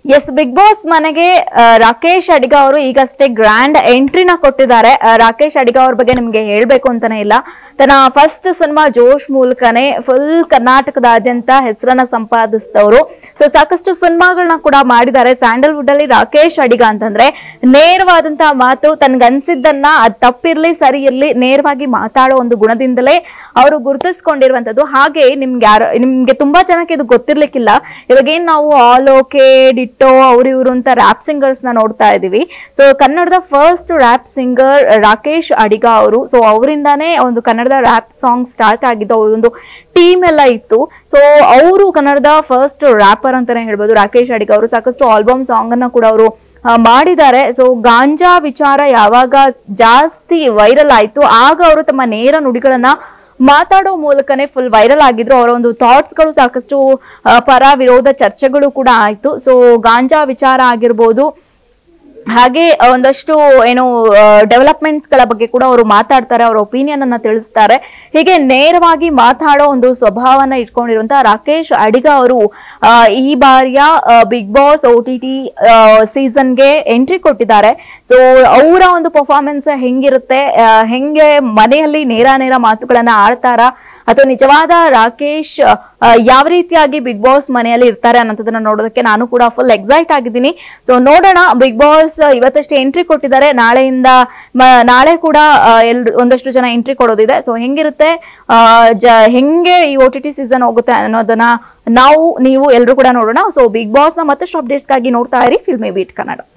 S big boss ಮನೆಗೆ ಆ, ರಾಕೇಶ್ ಅಡಿಗ ಅವರು ಈಗಷ್ಟೇ ಗ್ರ್ಯಾಂಡ್ ಎಂಟ್ರಿನ ಕೊಟ್ಟಿದ್ದಾರೆ ಆ, ರಾಕೇಶ್ ಅಡಿಗ ಅವ್ರ ಬಗ್ಗೆ ನಿಮ್ಗೆ ಹೇಳ್ಬೇಕು ಅಂತಾನೆ ಇಲ್ಲ ತನ್ನ ಫಸ್ಟ್ ಸಿನಿಮಾ ಜೋಶ್ ಮೂಲಕನೇ ಫುಲ್ ಕರ್ನಾಟಕದಾದ್ಯಂತ ಹೆಸರನ್ನ ಸಂಪಾದಿಸಿದವರು ಸೊ ಸಾಕಷ್ಟು ಸಿನಿಮಾಗಳನ್ನ ಕೂಡ ಮಾಡಿದ್ದಾರೆ ಸ್ಯಾಂಡಲ್ವುಡ್ ಅಲ್ಲಿ ರಾಕೇಶ್ ಅಡಿಗ ಅಂತಂದ್ರೆ ನೇರವಾದಂತಹ ಮಾತು ತನ್ಗನ್ಸಿದ್ದನ್ನ ಅದ್ ತಪ್ಪಿರ್ಲಿ ಸರಿ ಇರ್ಲಿ ನೇರವಾಗಿ ಮಾತಾಡೋ ಒಂದು ಗುಣದಿಂದಲೇ ಅವರು ಗುರುತಿಸ್ಕೊಂಡಿರುವಂತದ್ದು ಹಾಗೆ ನಿಮ್ಗೆ ಯಾರು ನಿಮ್ಗೆ ತುಂಬಾ ಜನಕ್ಕೆ ಇದು ಗೊತ್ತಿರ್ಲಿಕ್ಕಿಲ್ಲ ಇವಾಗ ಏನ್ ನಾವು ಆಲ್ ಓಕೆ ಡಿಟ್ಟೋ ಅವ್ರು ಇವರು ಅಂತ ರ್ಯಾಪ್ ಸಿಂಗರ್ಸ್ ನ ನೋಡ್ತಾ ಇದೀವಿ ಸೊ ಕನ್ನಡದ first rap singer Rakesh Adiga ಅವರು ಸೊ ಅವರಿಂದಾನೇ ಒಂದು ಕನ್ನಡದ ರ್ಯಾಪ್ ಸಾಂಗ್ ಸ್ಟಾರ್ಟ್ ಆಗಿದ್ದು ಅವ್ರದೊಂದು ಟೀಮ್ ಎಲ್ಲ ಇತ್ತು ಸೊ ಅವರು ಕನ್ನಡದ ಫಸ್ಟ್ ರ್ಯಾಪರ್ ಅಂತಾನೆ ಹೇಳ್ಬೋದು ರಾಕೇಶ್ ಅಡಿಗ ಅವರು ಸಾಕಷ್ಟು ಆಲ್ಬಮ್ ಸಾಂಗ್ ಅನ್ನ ಕೂಡ ಅವರು ಮಾಡಿದ್ದಾರೆ ಸೊ ಗಾಂಜಾ ವಿಚಾರ ಯಾವಾಗ ಜಾಸ್ತಿ ವೈರಲ್ ಆಯ್ತು ಆಗ ಅವರು ತಮ್ಮ ನೇರ ನುಡಿಗಳನ್ನ ಮಾತಾಡೋ ಮೂಲಕನೇ ಫುಲ್ ವೈರಲ್ ಆಗಿದ್ರು ಅವರ ಒಂದು ಥಾಟ್ಸ್ ಗಳು ಸಾಕಷ್ಟು ಆ, ಪರ ವಿರೋಧ ಚರ್ಚೆಗಳು ಕೂಡ ಆಯ್ತು ಸೊ ಗಾಂಜಾ ವಿಚಾರ ಆಗಿರ್ಬೋದು ಹಾಗೆ ಒಂದಷ್ಟು ಏನು ಡೆವಲಪ್ಮೆಂಟ್ಸ್ ಗಳ ಬಗ್ಗೆ ಕೂಡ ಅವರು ಮಾತಾಡ್ತಾರೆ ಅವರ ಒಪಿನಿಯನ್ ಅನ್ನ ತಿಳಿಸ್ತಾರೆ ಹೀಗೆ ನೇರವಾಗಿ ಮಾತಾಡೋ ಒಂದು ಸ್ವಭಾವನ ಇಟ್ಕೊಂಡಿರುವಂತಹ ರಾಕೇಶ್ ಅಡಿಗ ಅವರು ಆ, ಈ ಬಾರಿಯ Bigg Boss O T T ಸೀಸನ್ಗೆ ಎಂಟ್ರಿ ಕೊಟ್ಟಿದ್ದಾರೆ ಸೊ ಅವರ ಒಂದು ಪರ್ಫಾರ್ಮೆನ್ಸ್ ಹೆಂಗಿರುತ್ತೆ ಆ, ಹೆಂಗೆ ಮನೆಯಲ್ಲಿ ನೇರ ನೇರ ಮಾತುಗಳನ್ನ ಆಡ್ತಾರ ಅಥವಾ ನಿಜವಾದ ರಾಕೇಶ್ ಆ, ಯಾವ ರೀತಿಯಾಗಿ ಬಿಗ್ ಬಾಸ್ ಮನೆಯಲ್ಲಿ ಇರ್ತಾರೆ ಅನ್ನೋದನ್ನ ನೋಡೋದಕ್ಕೆ ನಾನು ಕೂಡ ಫುಲ್ ಎಕ್ಸೈಟ್ ಆಗಿದ್ದೀನಿ ಸೊ ನೋಡೋಣ ಬಿಗ್ ಬಾಸ್ ಇವತ್ತಷ್ಟೇ ಎಂಟ್ರಿ ಕೊಟ್ಟಿದ್ದಾರೆ ನಾಳೆಯಿಂದ ಮ- ನಾಳೆ ಕೂಡ ಆ, ಎಲ್ರು ಒಂದಷ್ಟು ಜನ ಎಂಟ್ರಿ ಕೊಡೋದಿದೆ ಸೊ ಹೆಂಗಿರುತ್ತೆ ಆ, ಜ ಹೆಂಗೆ ಈ ಓ ಟಿ ಟಿ ಸೀಸನ್ ಹೋಗುತ್ತೆ ಅನ್ನೋದನ್ನ ನಾವು ನೀವು ಎಲ್ಲರೂ ಕೂಡ ನೋಡೋಣ ಸೊ ಬಿಗ್ ಬಾಸ್ ನ ಮತ್ತಷ್ಟು ಅಪ್ಡೇಟ್ಸ್ಗಾಗಿ ನೋಡ್ತಾ ಇರಿ ಫಿಲ್ಮಿ ಬೀಟ್ ಕನ್ನಡ